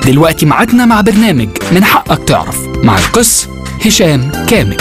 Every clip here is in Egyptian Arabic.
دلوقتي ميعادنا مع برنامج من حقك تعرف مع القس هشام كامل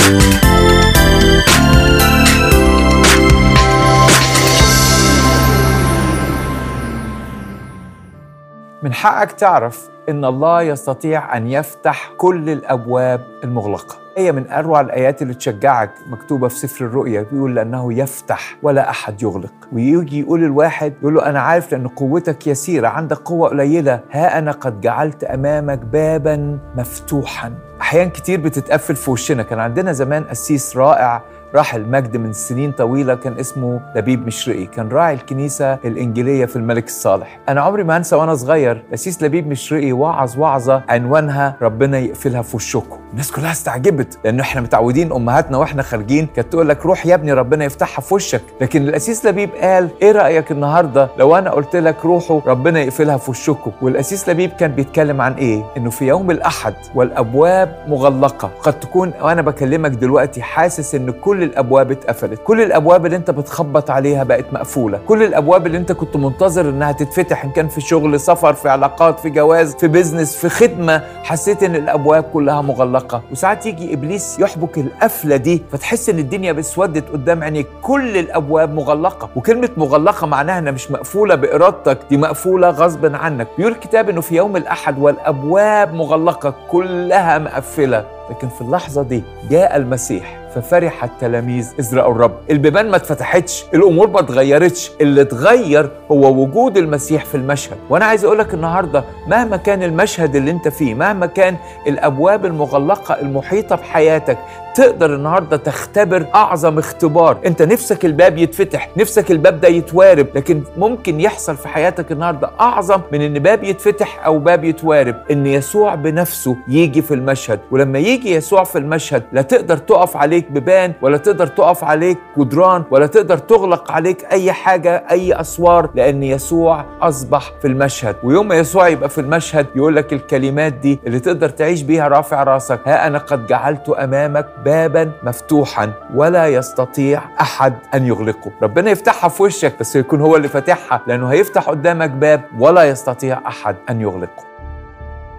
من حقك تعرف ان الله يستطيع ان يفتح كل الابواب المغلقه هي من اروع الايات اللي تشجعك مكتوبه في سفر الرؤيا بيقول لانه يفتح ولا احد يغلق ويجي يقول الواحد يقول له انا عارف لان قوتك يسيره عندك قوه قليله ها انا قد جعلت امامك بابا مفتوحا احيان كتير بتتقفل في وشنا كان عندنا زمان قسيس رائع راح المجد من سنين طويلة كان اسمه لبيب مشرقي كان راعي الكنيسة الإنجيلية في الملك الصالح أنا عمري ما أنسى وأنا صغير أسيس لبيب مشرقي وعظ وعظة عنوانها ربنا يقفلها في وشكم الناس كلها استعجبت لأنه إحنا متعودين أمهاتنا وإحنا خارجين كانت تقول لك روح يا ابني ربنا يفتحها في وشك لكن الأسيس لبيب قال إيه رأيك النهاردة لو أنا قلت لك روحوا ربنا يقفلها في وشكم والأسيس لبيب كان بيتكلم عن إيه إنه في يوم الأحد والأبواب مغلقة قد تكون وأنا بكلمك دلوقتي حاسس إن كل الابواب اتقفلت كل الابواب اللي انت بتخبط عليها بقت مقفوله كل الابواب اللي انت كنت منتظر انها تتفتح ان كان في شغل سفر في علاقات في جواز في بيزنس في خدمه حسيت ان الابواب كلها مغلقه وساعات يجي ابليس يحبك القفله دي فتحس ان الدنيا بسودت قدام عينيك كل الابواب مغلقه وكلمه مغلقه معناها انها مش مقفوله بارادتك دي مقفوله غصب عنك بيقول الكتاب انه في يوم الاحد والابواب مغلقه كلها مقفله لكن في اللحظه دي جاء المسيح ففرح التلاميذ إذ رأوا الرب البيبان ما اتفتحتش الأمور ما اتغيرتش اللي اتغير هو وجود المسيح في المشهد وأنا عايز أقولك النهاردة مهما كان المشهد اللي انت فيه مهما كان الأبواب المغلقة المحيطة بحياتك تقدر النهارده تختبر اعظم اختبار انت نفسك الباب يتفتح نفسك الباب ده يتوارب لكن ممكن يحصل في حياتك النهارده اعظم من ان باب يتفتح او باب يتوارب ان يسوع بنفسه يجي في المشهد ولما يجي يسوع في المشهد لا تقدر تقف عليك ببان ولا تقدر تقف عليك جدران ولا تقدر تغلق عليك اي حاجه اي اسوار لان يسوع اصبح في المشهد ويوم ما يسوع يبقى في المشهد يقول لك الكلمات دي اللي تقدر تعيش بيها رافع راسك ها انا قد جعلت امامك بابا مفتوحا ولا يستطيع احد ان يغلقه ربنا يفتحها في وشك بس يكون هو اللي فاتحها لانه هيفتح قدامك باب ولا يستطيع احد ان يغلقه